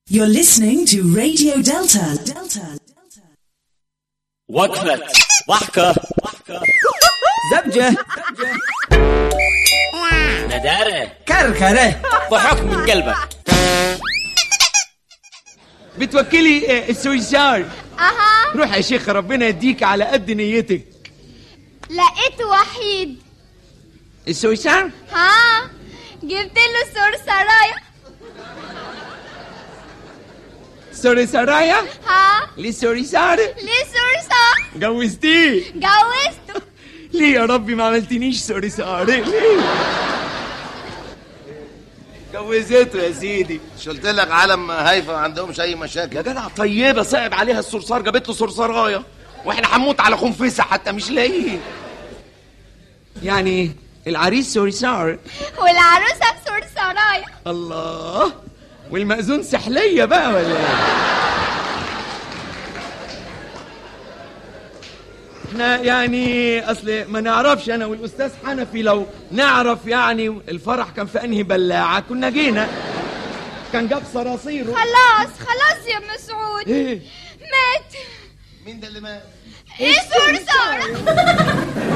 You're listening to Radio Delta. Delta. وقفة ضحكة زبجة ندارة كركرة ضحك من قلبك بتوكلي آه، السويسار اها روح يا شيخ ربنا يديك على قد نيتك لقيت وحيد السويسار ها جبت له سرسرايا سوري سرايا ها ليه سوريسار ليه سرسار جوزتيه جوزته ليه يا ربي ما عملتنيش سوريسار ليه جوزته يا سيدي مش قلت لك عالم هايفه ما عندهمش اي مشاكل يا جدع طيبه صعب عليها الصرصار جابت له صرصرايه واحنا هنموت على خنفسه حتى مش لاقيين يعني العريس سوريسار والعروسه بسرسرايا الله والمأذون سحلية بقى ولا ايه؟ احنا يعني اصل ما نعرفش انا والاستاذ حنفي لو نعرف يعني الفرح كان في انهي بلاعه كنا جينا كان جاب صراصيره خلاص خلاص يا مسعود ايه مات مين ده اللي مات ايه سرسار